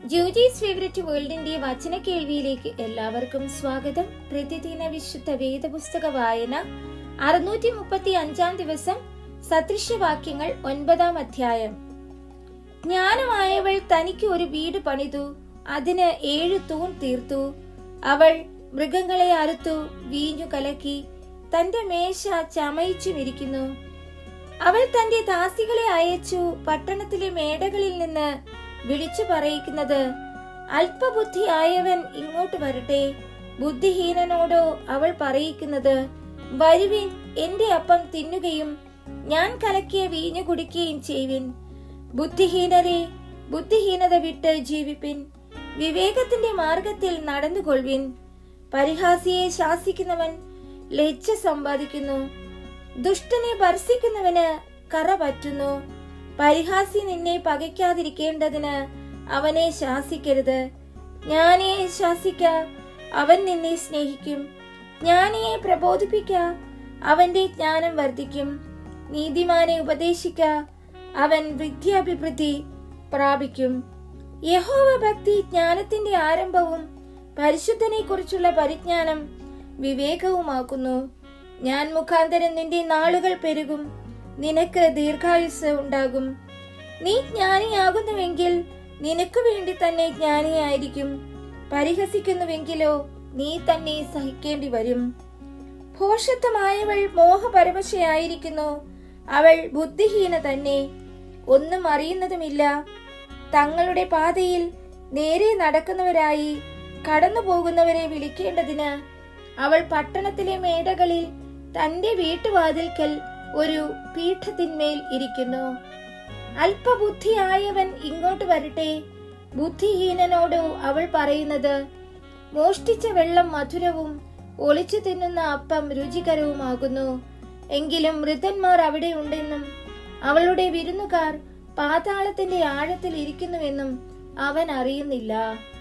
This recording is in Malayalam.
ജൂജീസ് ഫേവറേറ്റ് വേൾഡിന്റെ വചന കേൾവിയിലേക്ക് എല്ലാവർക്കും സ്വാഗതം പ്രതിദിന വിശുദ്ധ വേദപുസ്തക വായന അറുന്നൂറ്റി മുപ്പത്തി അഞ്ചാം ദിവസം സദൃശ്യവാക്യങ്ങൾ ഒൻപതാം അധ്യായം ജ്ഞാനമായവൾ തനിക്ക് ഒരു വീട് പണിതു അതിന് ഏഴു തൂൺ തീർത്തു അവൾ മൃഗങ്ങളെ അറുത്തു വീഞ്ഞു കലക്കി തന്റെ മേശ ചമയിച്ചുമിരിക്കുന്നു അവൾ തന്റെ ദാസികളെ അയച്ചു പട്ടണത്തിലെ മേടകളിൽ നിന്ന് വിളിച്ചു പറയിക്കുന്നത് അല്പബുദ്ധിയായവൻ ഇങ്ങോട്ട് വരട്ടെ ബുദ്ധിഹീനനോടോ അവൾ പറയിക്കുന്നത് വരുവിൻ എന്റെ അപ്പം തിന്നുകയും ഞാൻ കലക്കിയ വീഞ്ഞു കുടിക്കുകയും ചെയ്യുവിൻ ബുദ്ധിഹീനരെ ബുദ്ധിഹീനത വിട്ട് ജീവിപ്പിൻ വിവേകത്തിന്റെ മാർഗത്തിൽ നടന്നുകൊള്ളുവിൻ പരിഹാസിയെ ശാസിക്കുന്നവൻ ലജ്ജ സമ്പാദിക്കുന്നു ദുഷ്ടനെ ഭർസിക്കുന്നവന് കറ പറ്റുന്നു പരിഹാസി നിന്നെ പകയ്ക്കാതിരിക്കേണ്ടതിന് അവനെ ശാസിക്കരുത് ജ്ഞാനിയെ ശാസിക്ക അവൻ നിന്നെ സ്നേഹിക്കും ജ്ഞാനിയെ പ്രബോധിപ്പിക്ക അവന്റെ ജ്ഞാനം വർദ്ധിക്കും നീതിമാനെ ഉപദേശിക്ക അവൻ വിദ്യാഭിവൃദ്ധി പ്രാപിക്കും യഹോവ ഭക്തി ജ്ഞാനത്തിന്റെ ആരംഭവും പരിശുദ്ധനെ കുറിച്ചുള്ള പരിജ്ഞാനം വിവേകവുമാക്കുന്നു ഞാൻ മുഖാന്തരം നിന്റെ നാളുകൾ പെരുകും നിനക്ക് ദീർഘായുസ് ഉണ്ടാകും നീ ജ്ഞാനിയാകുന്നുവെങ്കിൽ നിനക്ക് വേണ്ടി തന്നെ ജ്ഞാനിയായിരിക്കും പരിഹസിക്കുന്നുവെങ്കിലോ നീ തന്നെ സഹിക്കേണ്ടി വരും ഭോഷത്വമായവൾ മോഹപരവശയായിരിക്കുന്നു അവൾ ബുദ്ധിഹീന തന്നെ ഒന്നും അറിയുന്നതുമില്ല തങ്ങളുടെ പാതയിൽ നേരെ നടക്കുന്നവരായി കടന്നു പോകുന്നവരെ വിളിക്കേണ്ടതിന് അവൾ പട്ടണത്തിലെ മേടകളിൽ തന്റെ വീട്ടുവാതിൽക്കൽ ഒരു പീഠത്തിന്മേൽ ഇരിക്കുന്നു അല്പബുദ്ധിയായവൻ ഇങ്ങോട്ട് വരട്ടെ ബുദ്ധിഹീനനോടോ അവൾ പറയുന്നത് മോഷ്ടിച്ച വെള്ളം മധുരവും ഒളിച്ചു തിന്നുന്ന അപ്പം രുചികരവുമാകുന്നു എങ്കിലും മൃതന്മാർ അവിടെ ഉണ്ടെന്നും അവളുടെ വിരുന്നുകാർ പാതാളത്തിന്റെ ആഴത്തിൽ ഇരിക്കുന്നുവെന്നും അവൻ അറിയുന്നില്ല